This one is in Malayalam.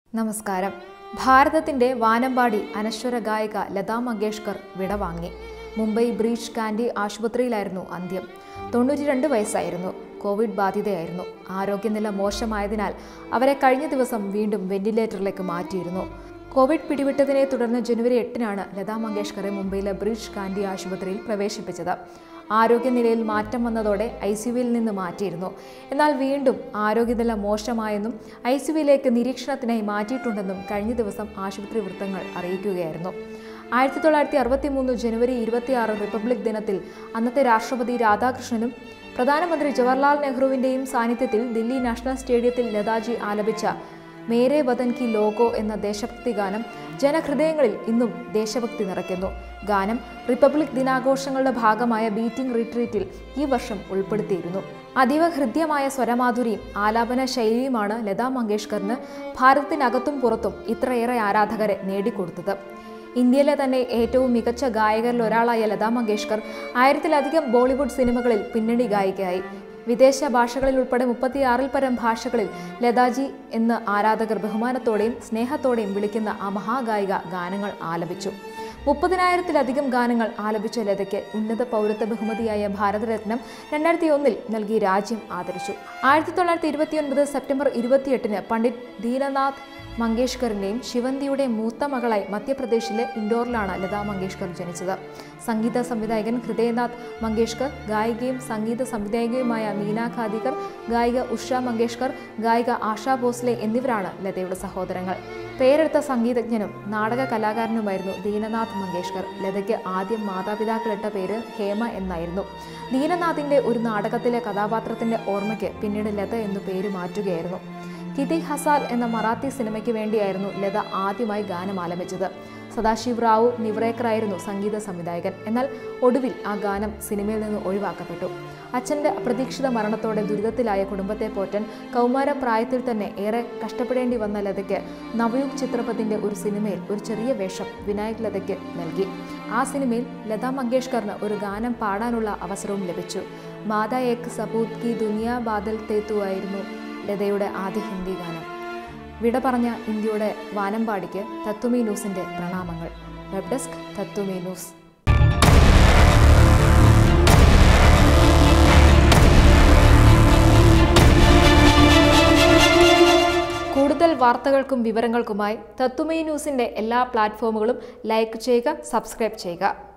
നമസ്കാരം ഭാരതത്തിന്റെ വാനമ്പാടി അനശ്വര ഗായിക ലതാ മങ്കേഷ്കർ വിടവാങ്ങി മുംബൈ ബ്രീച്ച് കാൻഡി ആശുപത്രിയിലായിരുന്നു അന്ത്യം തൊണ്ണൂറ്റി രണ്ട് വയസ്സായിരുന്നു കോവിഡ് ബാധിതയായിരുന്നു ആരോഗ്യനില മോശമായതിനാൽ അവരെ കഴിഞ്ഞ ദിവസം വീണ്ടും വെന്റിലേറ്ററിലേക്ക് മാറ്റിയിരുന്നു കോവിഡ് പിടിവിട്ടതിനെ തുടർന്ന് ജനുവരി എട്ടിനാണ് ലതാ മങ്കേഷ്കറെ മുംബൈയിലെ ബ്രിഡ്ജ് കാൻഡി ആശുപത്രിയിൽ പ്രവേശിപ്പിച്ചത് ആരോഗ്യനിലയിൽ മാറ്റം വന്നതോടെ ഐ സിയുവിൽ നിന്ന് മാറ്റിയിരുന്നു എന്നാൽ വീണ്ടും ആരോഗ്യനില മോശമായെന്നും ഐ സിയുവിലേക്ക് നിരീക്ഷണത്തിനായി മാറ്റിയിട്ടുണ്ടെന്നും കഴിഞ്ഞ ദിവസം ആശുപത്രി വൃത്തങ്ങൾ അറിയിക്കുകയായിരുന്നു ആയിരത്തി തൊള്ളായിരത്തി അറുപത്തി മൂന്ന് ജനുവരി ഇരുപത്തിയാറ് റിപ്പബ്ലിക് ദിനത്തിൽ അന്നത്തെ രാഷ്ട്രപതി രാധാകൃഷ്ണനും പ്രധാനമന്ത്രി ജവഹർലാൽ നെഹ്റുവിന്റെയും സാന്നിധ്യത്തിൽ ദില്ലി നാഷണൽ സ്റ്റേഡിയത്തിൽ ലതാജി ആലപിച്ച മേരെ വതൻ കി ലോഗോ എന്ന ദേശഭക്തി ഗാനം ജനഹൃദയങ്ങളിൽ ഇന്നും ദേശഭക്തി നിറയ്ക്കുന്നു ഗാനം റിപ്പബ്ലിക് ദിനാഘോഷങ്ങളുടെ ഭാഗമായ ബീറ്റിംഗ് റിട്രീറ്റിൽ ഈ വർഷം ഉൾപ്പെടുത്തിയിരുന്നു അതീവ ഹൃദ്യമായ സ്വരമാധുരിയും ആലാപന ശൈലിയുമാണ് ലതാ മങ്കേഷ്കറിന് ഭാരതത്തിനകത്തും പുറത്തും ഇത്രയേറെ ആരാധകരെ നേടിക്കൊടുത്തത് ഇന്ത്യയിലെ തന്നെ ഏറ്റവും മികച്ച ഗായകരിൽ ഒരാളായ ലതാ മങ്കേഷ്കർ ആയിരത്തിലധികം ബോളിവുഡ് സിനിമകളിൽ പിന്നണി ഗായികയായി വിദേശ ഭാഷകളിൽ ഉൾപ്പെടെ മുപ്പത്തിയാറിൽ പരം ഭാഷകളിൽ ലതാജി എന്ന് ആരാധകർ ബഹുമാനത്തോടെയും സ്നേഹത്തോടെയും വിളിക്കുന്ന ആ മഹാഗായിക ഗാനങ്ങൾ ആലപിച്ചു മുപ്പതിനായിരത്തിലധികം ഗാനങ്ങൾ ആലപിച്ച ലതയ്ക്ക് ഉന്നത പൗരത്വ ബഹുമതിയായ ഭാരതരത്നം രണ്ടായിരത്തി ഒന്നിൽ നൽകി രാജ്യം ആദരിച്ചു ആയിരത്തി തൊള്ളായിരത്തി ഇരുപത്തിയൊൻപത് സെപ്റ്റംബർ ഇരുപത്തിയെട്ടിന് പണ്ഡിറ്റ് ദീനനാഥ് മങ്കേഷ്കറിന്റെയും ശിവന്തിയുടെ മൂത്ത മകളായി മധ്യപ്രദേശിലെ ഇൻഡോറിലാണ് ലതാ മങ്കേഷ്കർ ജനിച്ചത് സംഗീത സംവിധായകൻ ഹൃദയനാഥ് മങ്കേഷ്കർ ഗായികയും സംഗീത സംവിധായകയുമായ മീന ഖാദികർ ഗായിക ഉഷ മങ്കേഷ്കർ ഗായിക ആശാ ഭോസ്ലെ എന്നിവരാണ് ലതയുടെ സഹോദരങ്ങൾ പേരെടുത്ത സംഗീതജ്ഞനും നാടക കലാകാരനുമായിരുന്നു ദീനനാഥ് മങ്കേഷ്കർ ലതയ്ക്ക് ആദ്യം മാതാപിതാക്കളിട്ട പേര് ഹേമ എന്നായിരുന്നു ദീനനാഥിന്റെ ഒരു നാടകത്തിലെ കഥാപാത്രത്തിന്റെ ഓർമ്മയ്ക്ക് പിന്നീട് ലത എന്നു പേര് മാറ്റുകയായിരുന്നു കിതി ഹസാൽ എന്ന മറാത്തി സിനിമയ്ക്ക് വേണ്ടിയായിരുന്നു ലത ആദ്യമായി ഗാനം ആലപിച്ചത് സദാശിവ് റാവു നിവ്രേക്കറായിരുന്നു സംഗീത സംവിധായകൻ എന്നാൽ ഒടുവിൽ ആ ഗാനം സിനിമയിൽ നിന്ന് ഒഴിവാക്കപ്പെട്ടു അച്ഛൻ്റെ അപ്രതീക്ഷിത മരണത്തോടെ ദുരിതത്തിലായ കുടുംബത്തെ പോറ്റാൻ കൗമാര പ്രായത്തിൽ തന്നെ ഏറെ കഷ്ടപ്പെടേണ്ടി വന്ന ലതയ്ക്ക് നവയുഗ് ചിത്രപഥിൻ്റെ ഒരു സിനിമയിൽ ഒരു ചെറിയ വേഷം വിനായക് ലതയ്ക്ക് നൽകി ആ സിനിമയിൽ ലതാ മങ്കേഷ്കറിന് ഒരു ഗാനം പാടാനുള്ള അവസരവും ലഭിച്ചു മാതാ ഏക് സബൂത് കി ദുനിയ ബാദൽ തേത്തു ആയിരുന്നു ലതയുടെ ആദ്യ ഹിന്ദി ഗാനം വിട പറഞ്ഞ ഇന്ത്യയുടെ വാനമ്പാടിക്ക് തത്വമി ന്യൂസിന്റെ പ്രണാമങ്ങൾ വെബ് ഡെസ്ക് തത്വമി ന്യൂസ് കൂടുതൽ വാർത്തകൾക്കും വിവരങ്ങൾക്കുമായി തത്വമി ന്യൂസിന്റെ എല്ലാ പ്ലാറ്റ്ഫോമുകളും ലൈക്ക് ചെയ്യുക സബ്സ്ക്രൈബ് ചെയ്യുക